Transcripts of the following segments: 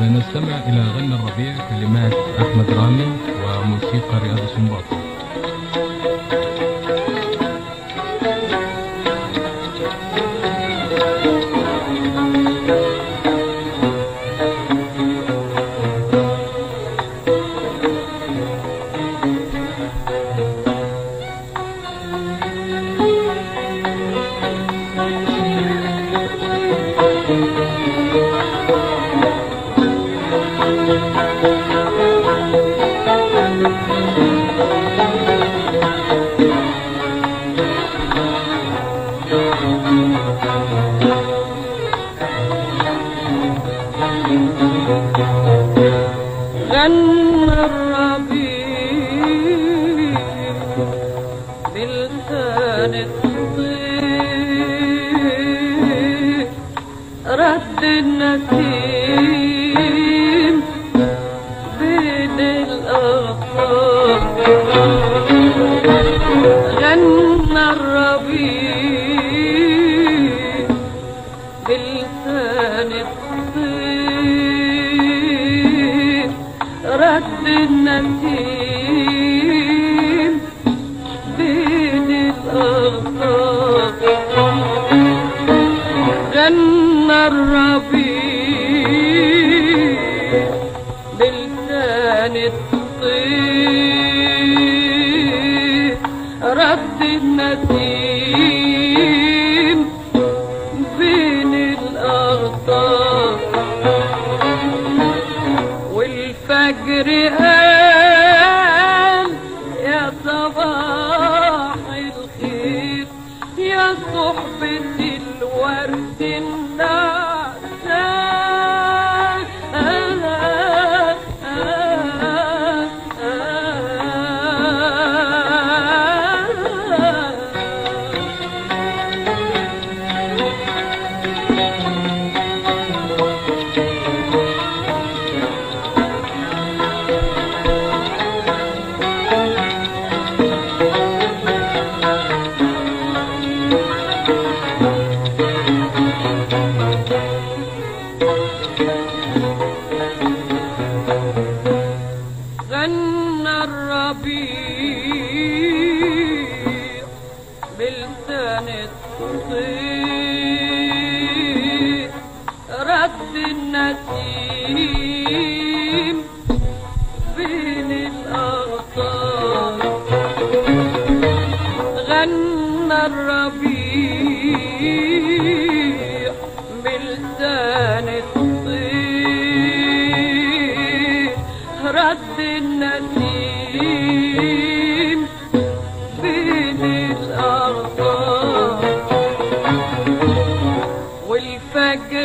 سنستمع إلى غنى الربيع كلمات أحمد رامي وموسيقى رياض سنباط غنى الربيع بلسان الطير رد النسيم بين الأغصان غنى الربيع بلسان الطير رد النسيم بين الأغصان غنى الربيع بلسان الطير رد النسيم بين الأغصان والفجر قال يا صباح الخير يا صحبة الورد النعسان غنى الربيع بلسان الطير رد النسيم بين الأغصان غنى الربيع بلسان الطير رد النسيم بين الأرض والفجر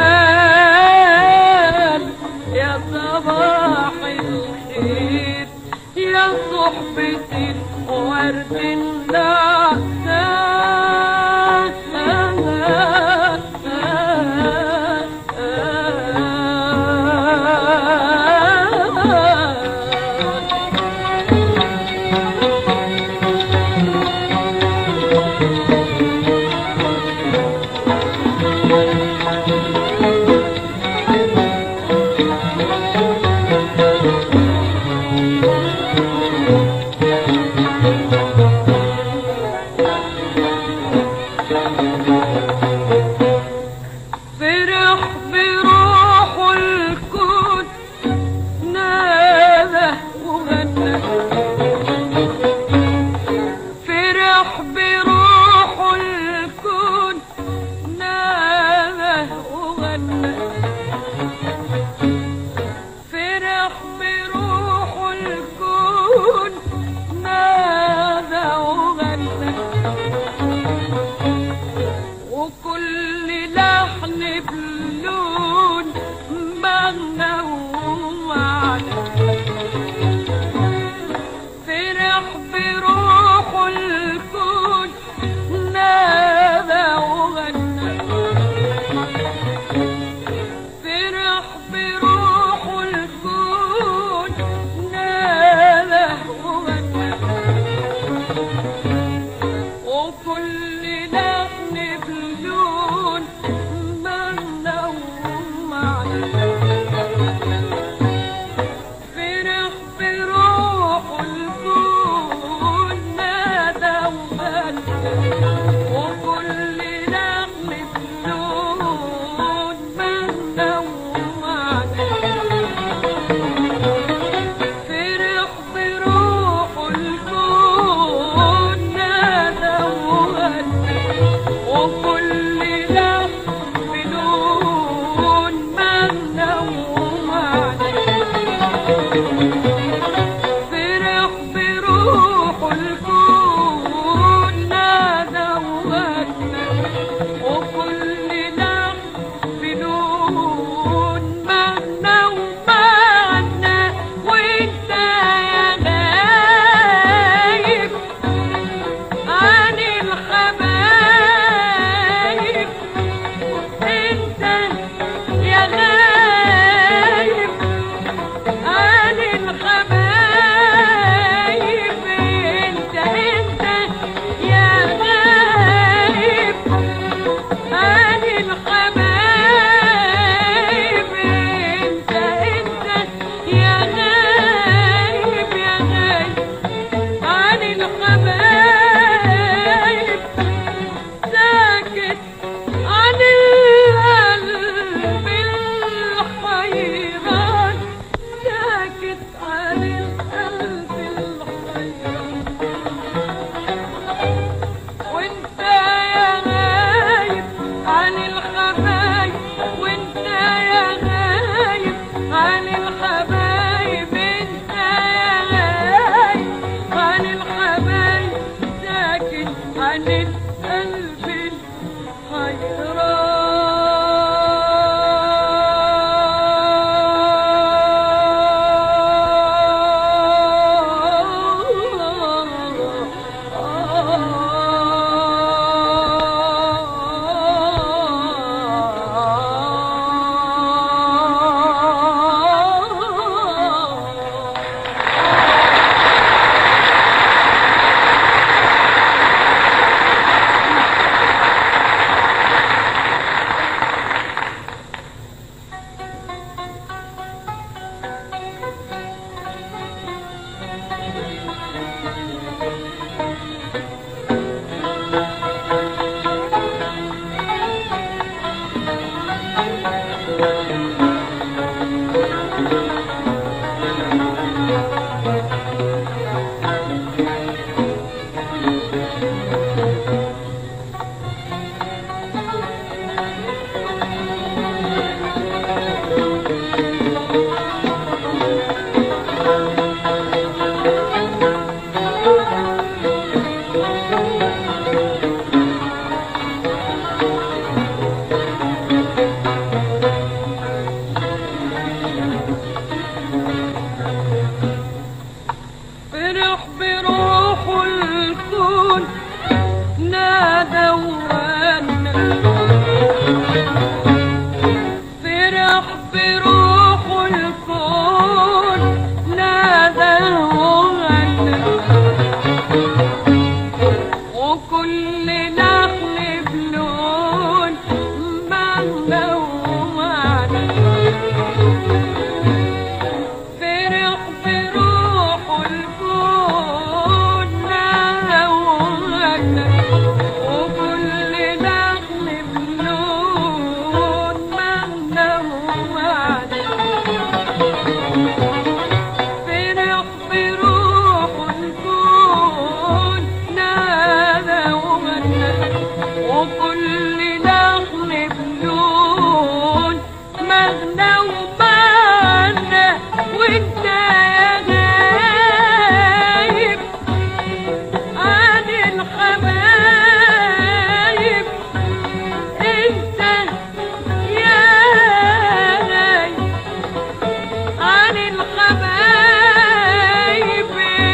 قال يا صباح الخير يا صحبة الورد النعسان فرح بروح الكون نادى وغنى فرح بروح الكون نادى وغنى فرح بروح الكون نادى وغنى وكل لحن بلحن مغنى ومعنى فرح بروح الكون نادى وغنى وكل نغم بلون مغنى ومعنى فرح بروح الكون نادى وغنى وكل نغم بلون مغنى ومعنى وانت يا غايب عن الحبايب انت يا غايب عن الحبايب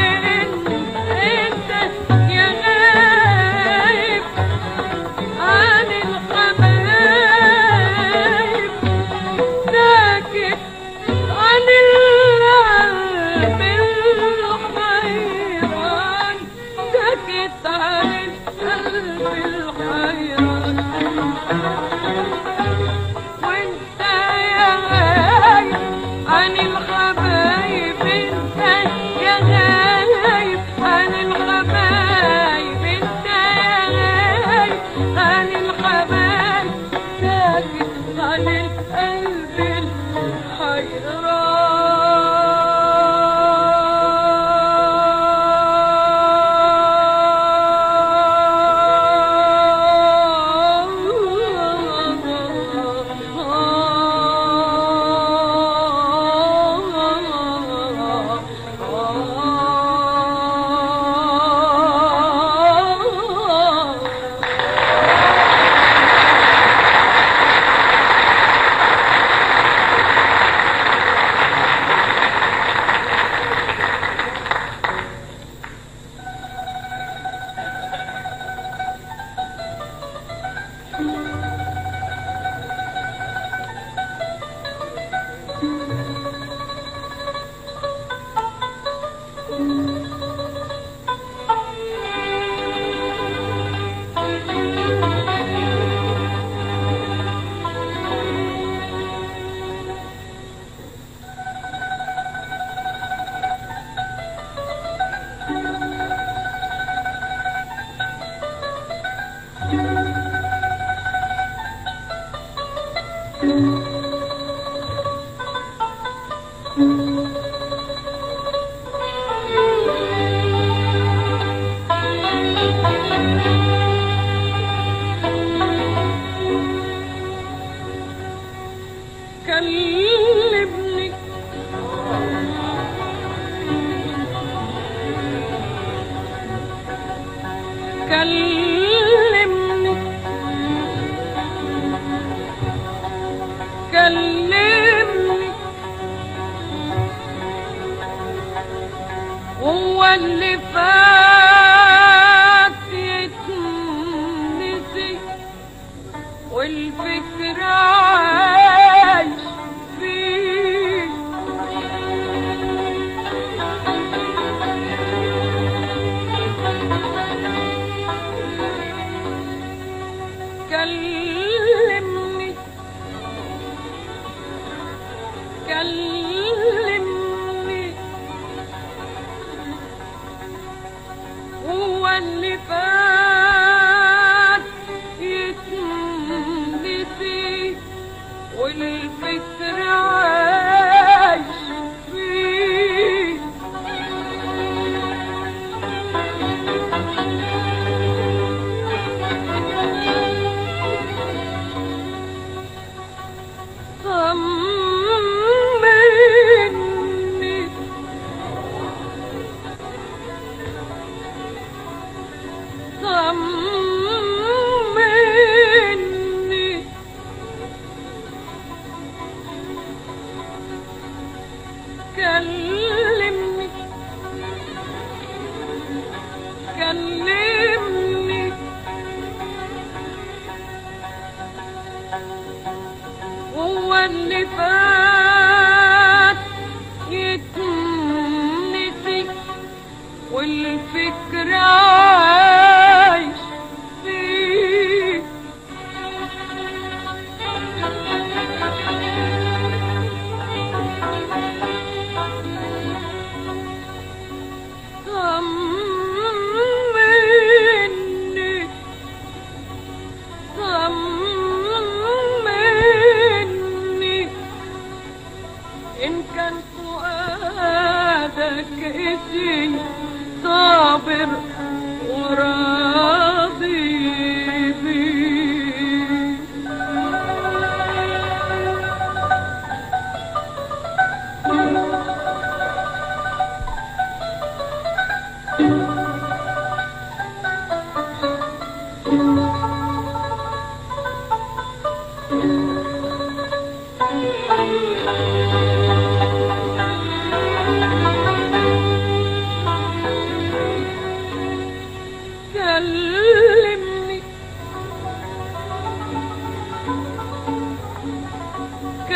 انت يا غايب عن الحبايب ساكت عن القلب الحيران ساكت عن القلب الحيران وانت يا غايب عن الحبايب انت يا غايب عن الحبايب انت يا غايب عن الحبايب ساكت عن القلب الحيران كلمني كلمني كلمني هو اللي فات يتنسي والفكر عايش فيه كلمني كلمني هو اللي فات يتنسي والفكر عايش فيه طمني طمني كلمني كلمني هو اللي فات يتنسي والفكر عايش فيه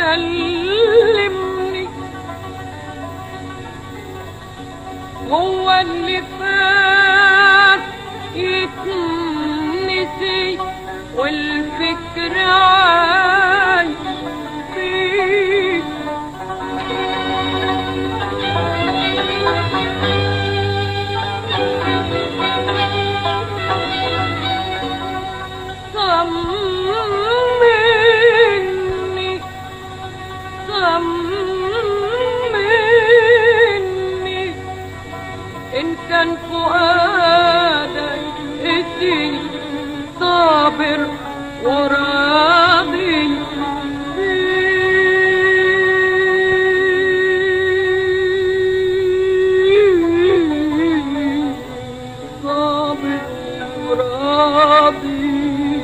كلمني هو اللي فات يتنسي والفكر عايش فيه طمني طمني إن كان فؤادك اديني صابر وراضي بيه. صابر وراضي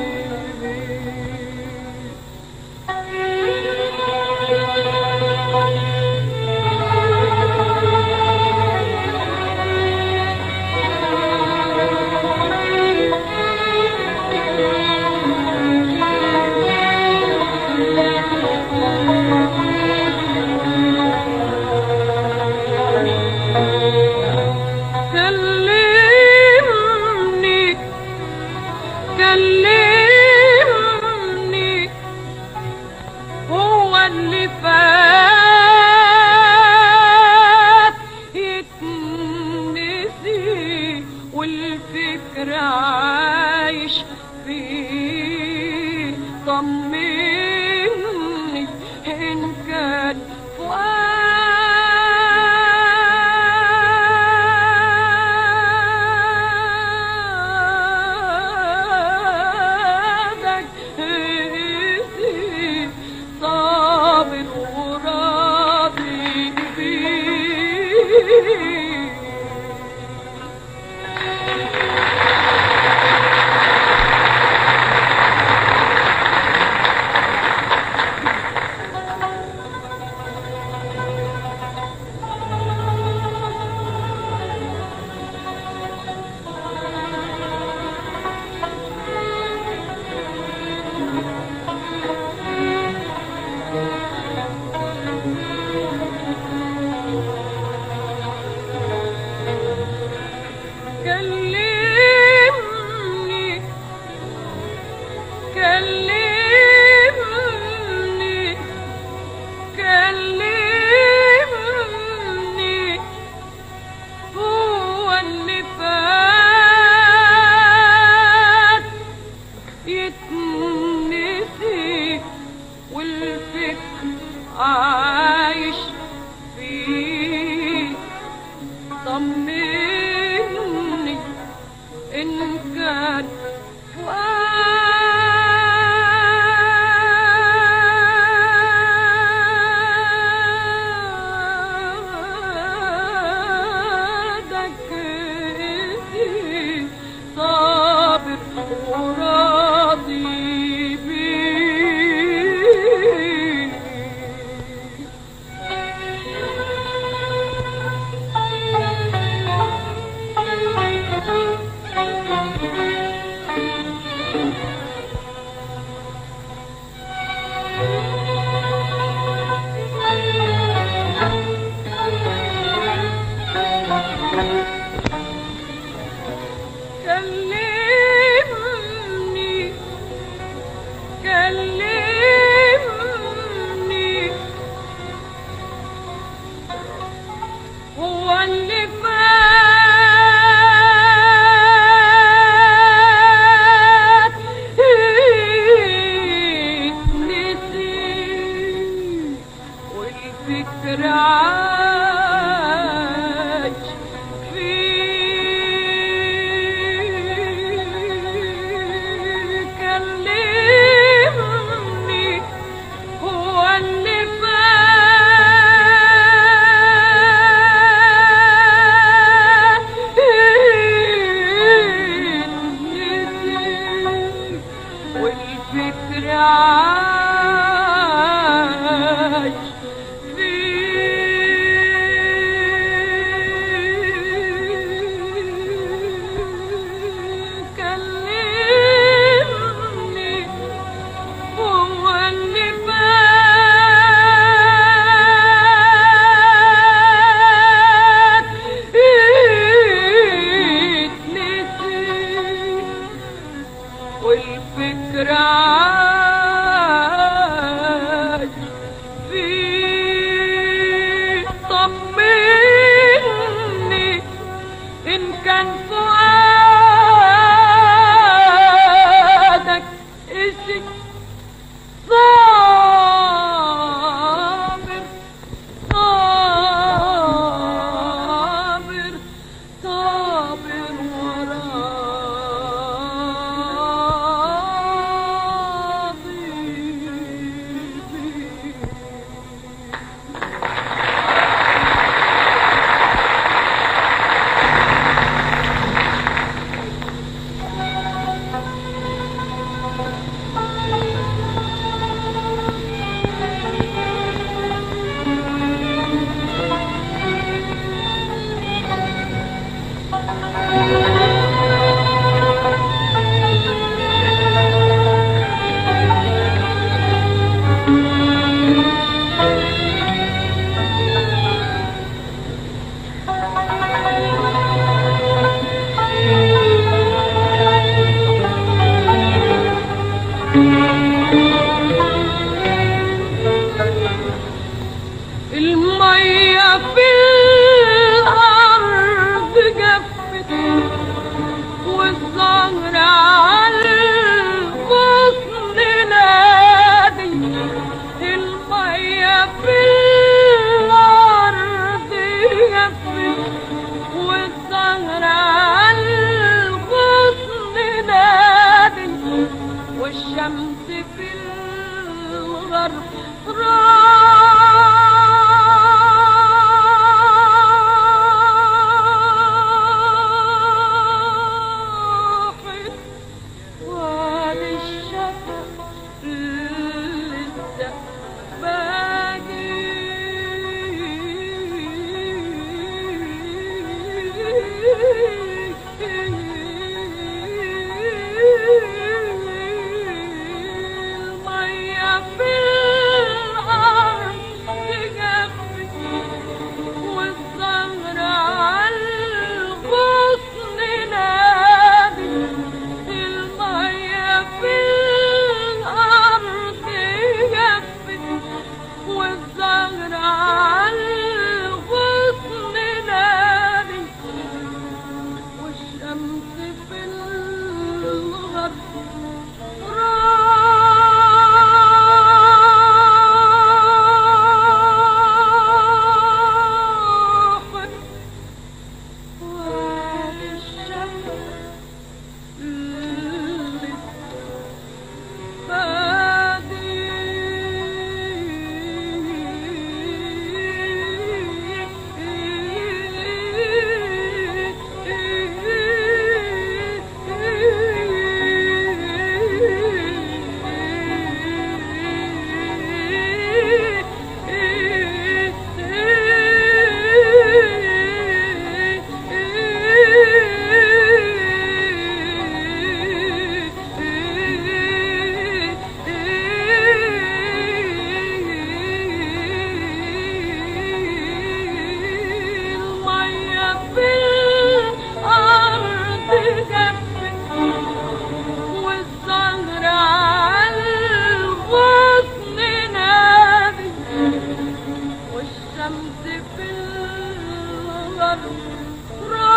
كلمني كلمني هو اللي فات يتنسي والفكر عايش فيه طمني إن كان فؤادك هدي صابر وراضي بيه كلمني كلمني كلمني هو اللي فات يتنسي والفكر عايش فيه طمني إن كان فؤادك إنتي صابر وراضي بيه كلمني كلمني هو اللي فات نسي والفكر عاش فيه كلمني هو اللي فات نسي والفكر عاش فيه كلمني هو اللي فات في الأرض جفت والزهر على الغصن نادي المية في الأرض جفت والزهر على الغصن نادي والشمس في الغرب راحت وادي الشفق لسه المية في الأرض تجفت والزهر على الغصن نادي المية في الأرض جفت والزهر على الغصن نادي والشمس في الغرب راحت وادي الشمس لسه المية في الأرض جفت والزهر على الغصن نادي والشمس في الغرب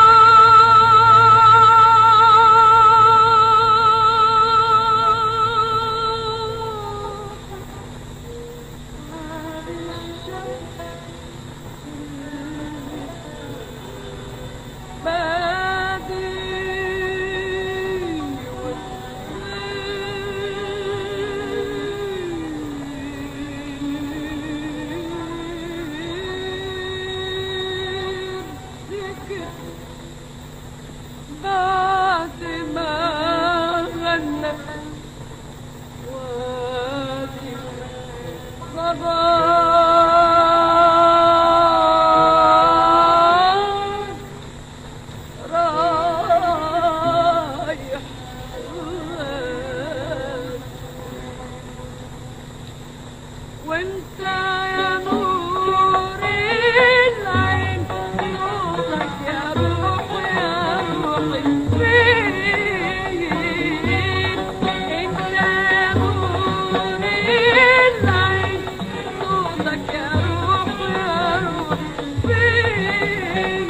بعد ما غنى وادي صبا رايح وانت يا نور العين نورك يا روح يا روحي فين انت يا نور العين صوتك يا روح يا روحي فين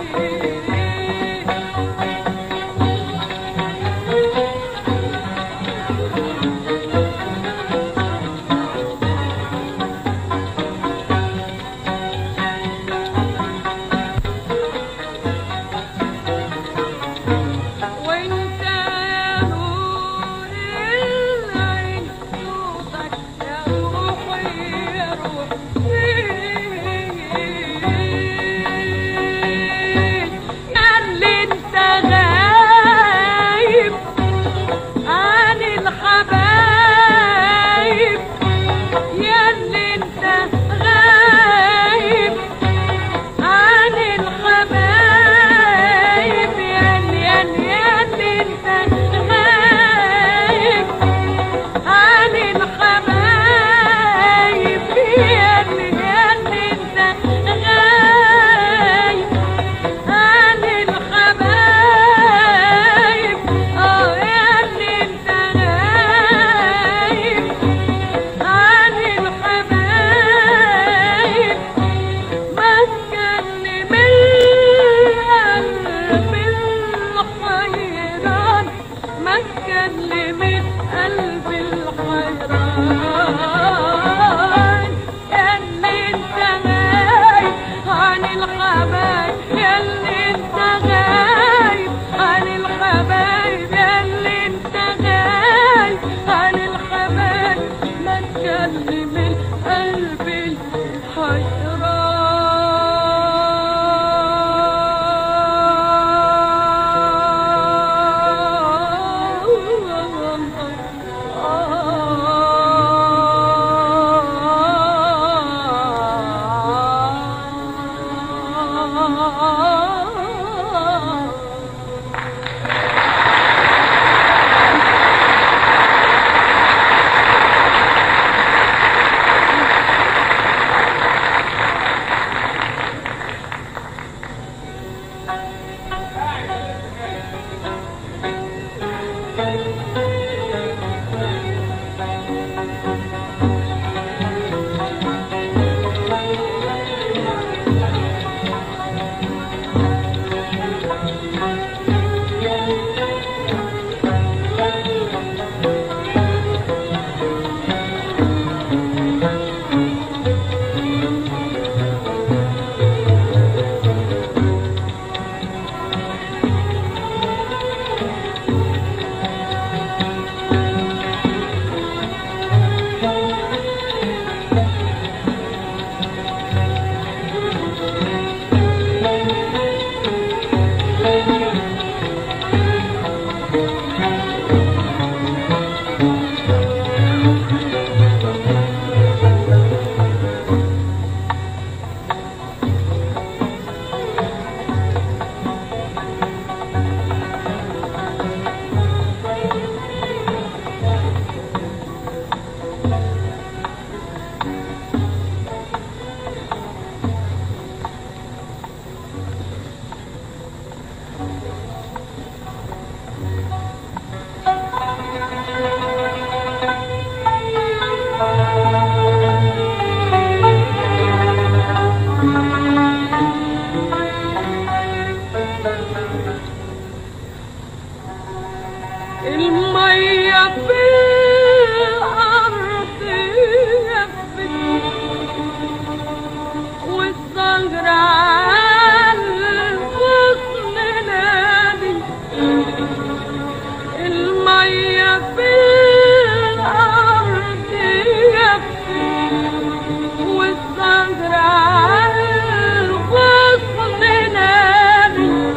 مزرعة الغصن نامي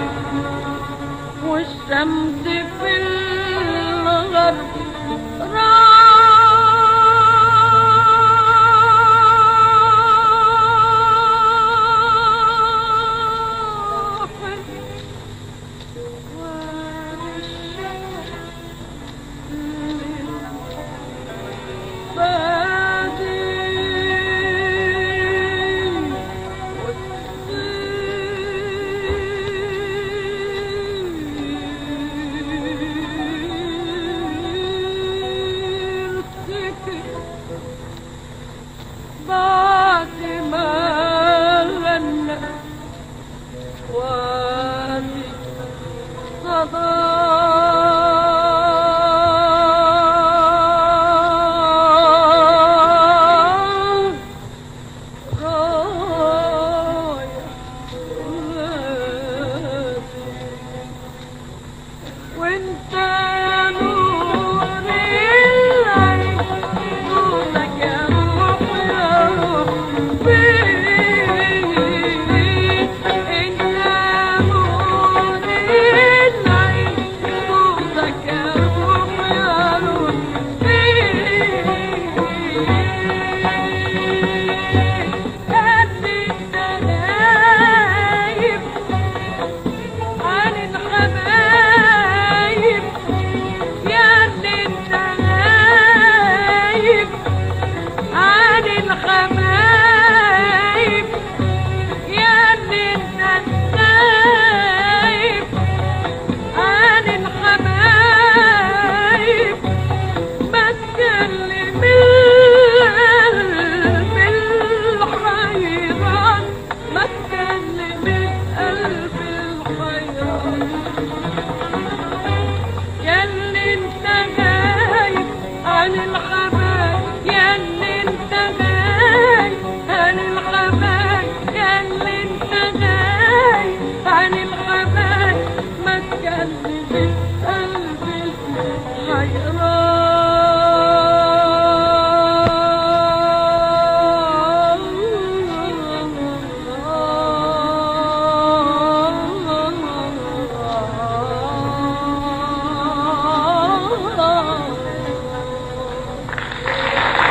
والشمس في الغرب راحت بعد ما غنى وادي صدى رايح وانت يا نور العين نورك يا روح يا روح فيك انت يا نور العين نورك يا روح يا روح فيك قد السنايب عن الحبايب يا اللي انت غايب عن الحبايب يا اللي انت غايب عن الحبايب ما تكلم القلب الحيران ما تكلم القلب الحيران يا اللي انت غايب عن الحبايب يا اللي انت غايب عن الحبايب يا اللي انت غايب عن الحبايب ما تكلم القلب الحيران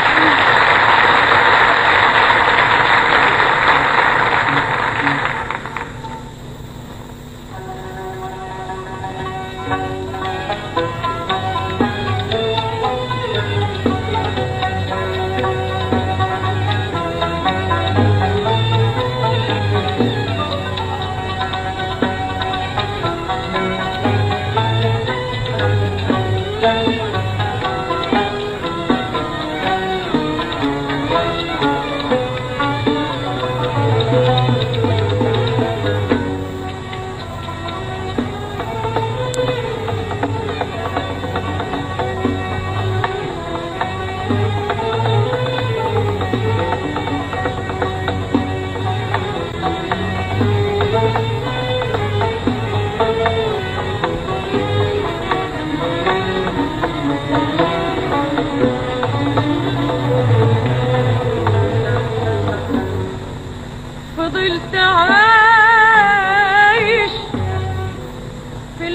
فضلت عايش في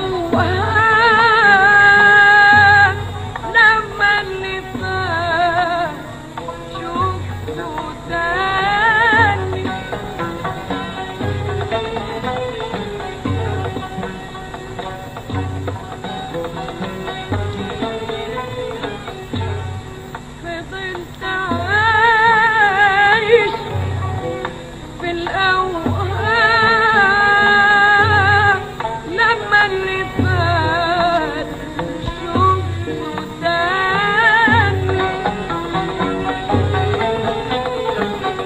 الأوهام لما اللي فات شفته تاني فضلت عايش في الأوهام لما اللي فات شفته تاني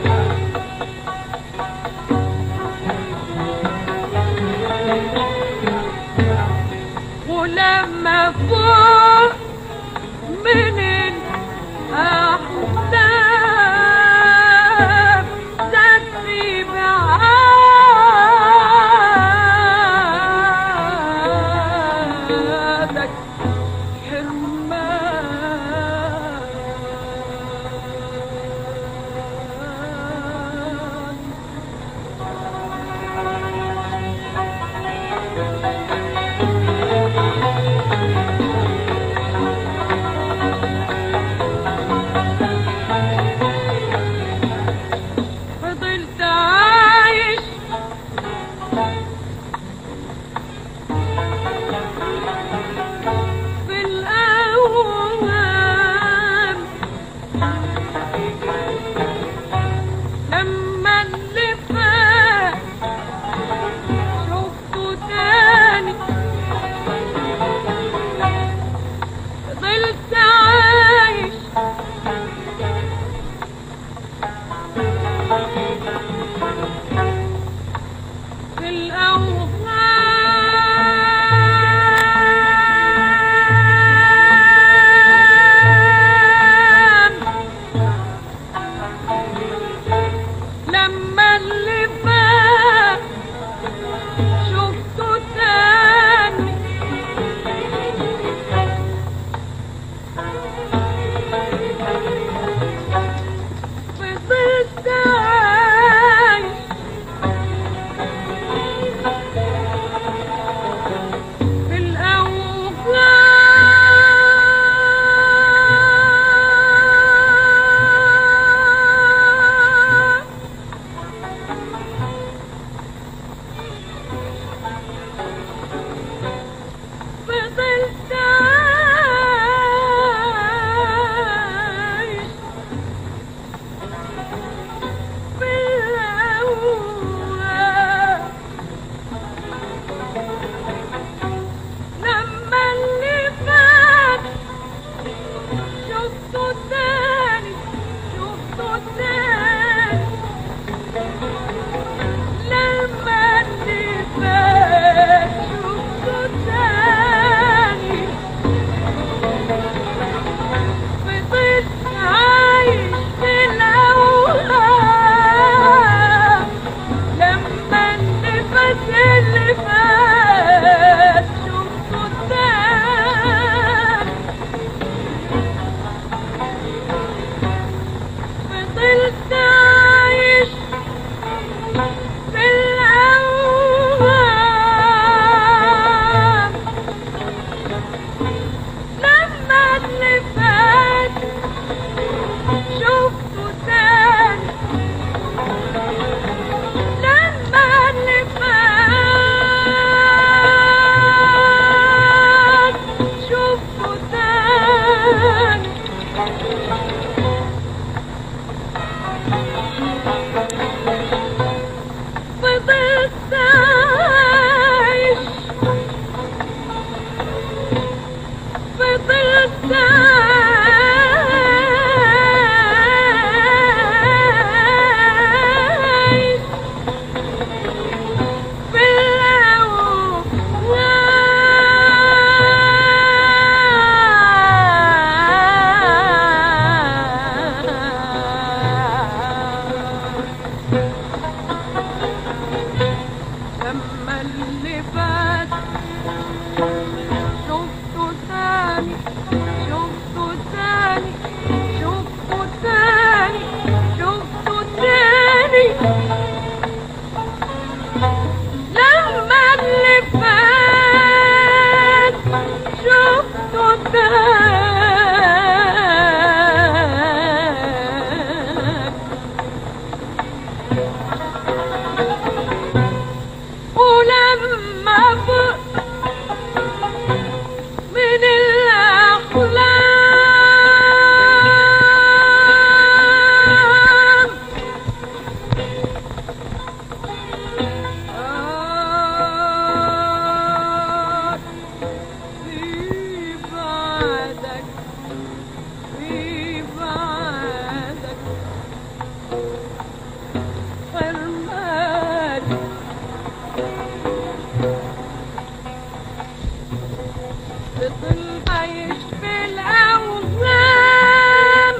في الأوهام لما اللي فات شفته تاني فضلت عايش في الأوهام فضلت عايش في الأوهام لما اللي فات شفته تاني شفته تاني لما اللي فات شفته تاني فضلت عايش في الأوهام لما اللي فات اللي فات شفته تاني فضلت عايش في الأوهام لما اللي فات شفته تاني لما اللي فات شفته تاني فضلت عايش فضلت عايش في الأوهام لما اللي فات شفته تاني شفته تاني شفته تاني شفته تاني لما اللي فات شفته تاني ولما فوق من الأحلام آه في بعدك في بعدك حرماني فضل عايش في الأوهام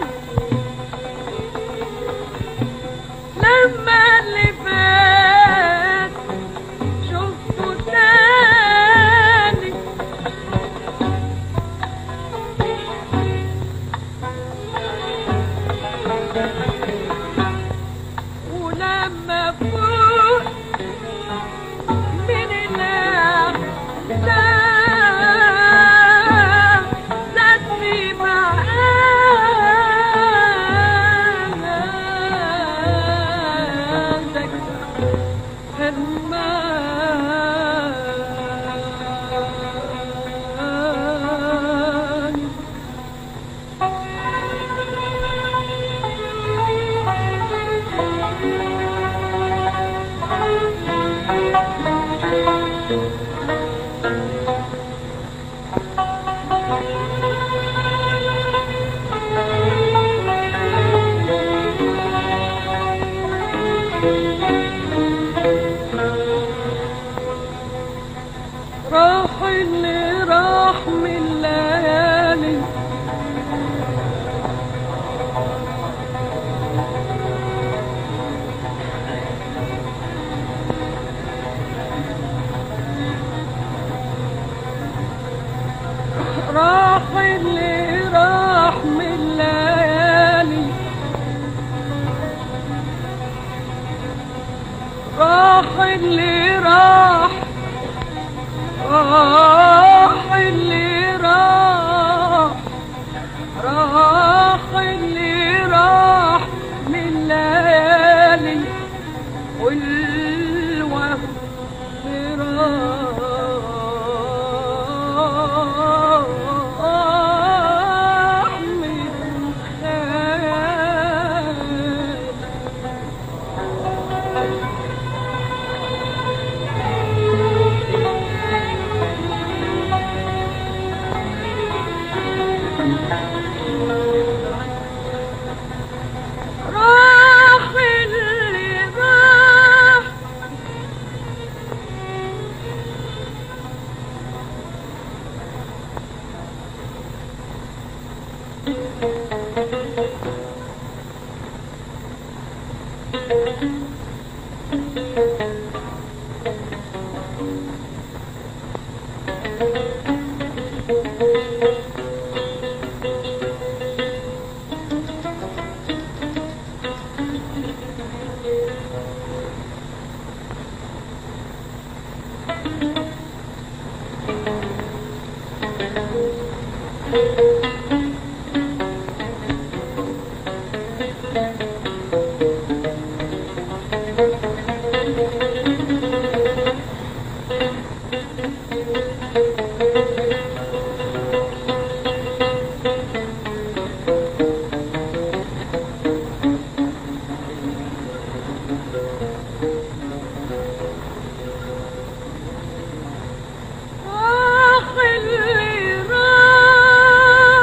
لما اللي فات شفته تاني ولما فوق من الأحلام زادني معاك حرمان راح اللي راح راح اللي راح راح اللي راح من ليالي والوهم راح من خيالي راح اللي راح راح اللي راح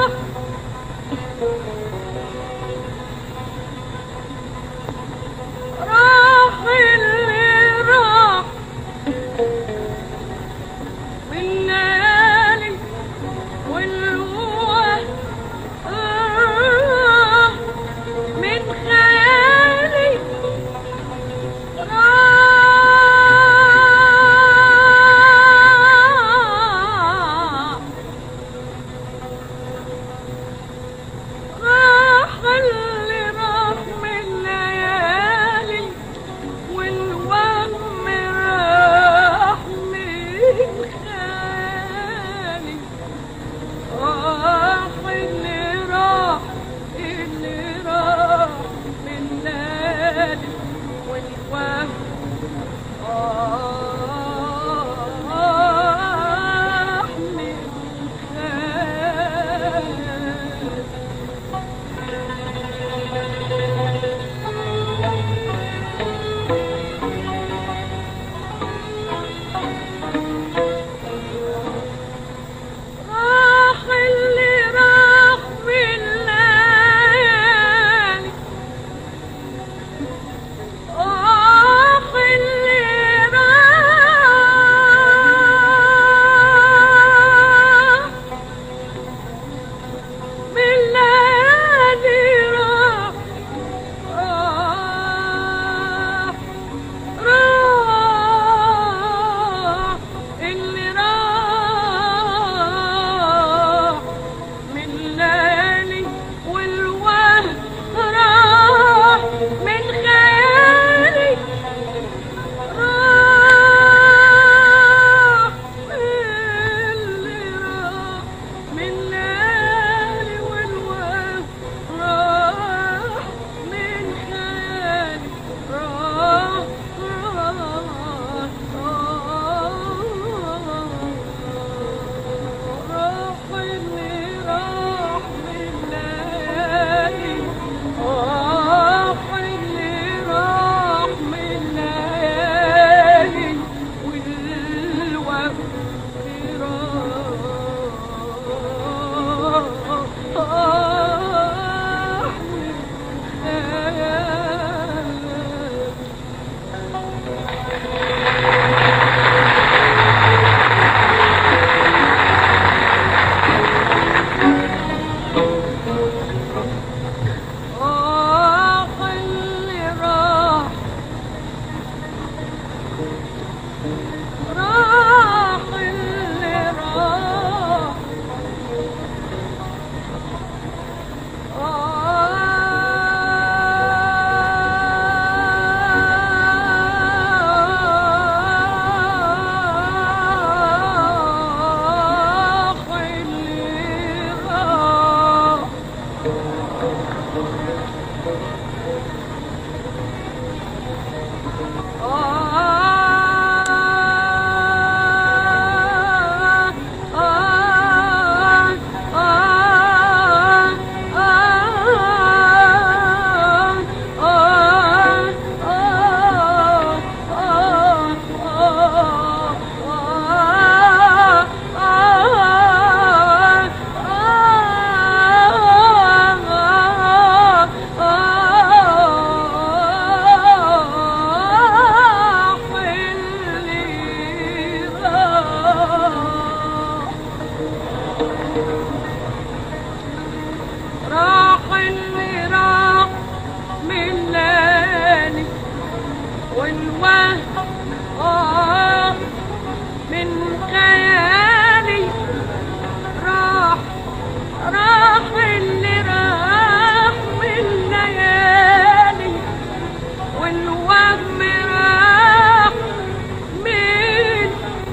والوهم آه من خيالي راح راح اللي راح من ليالي والوهم راح من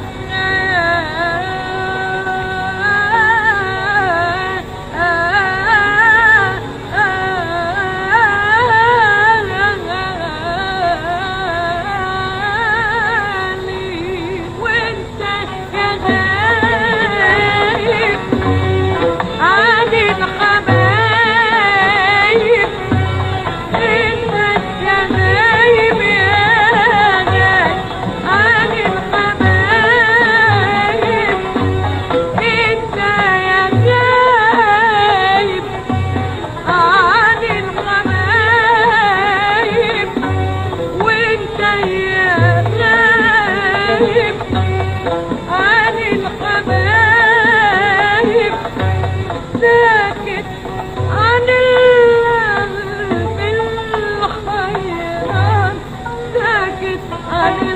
ليالي وانت يا غايب عن الحبايب انت يا غايب يا غايب عن الحبايب انت يا غايب عن الحبايب وانت يا غايب عن الحبايب ساكت عن القلب الحيران ساكت عن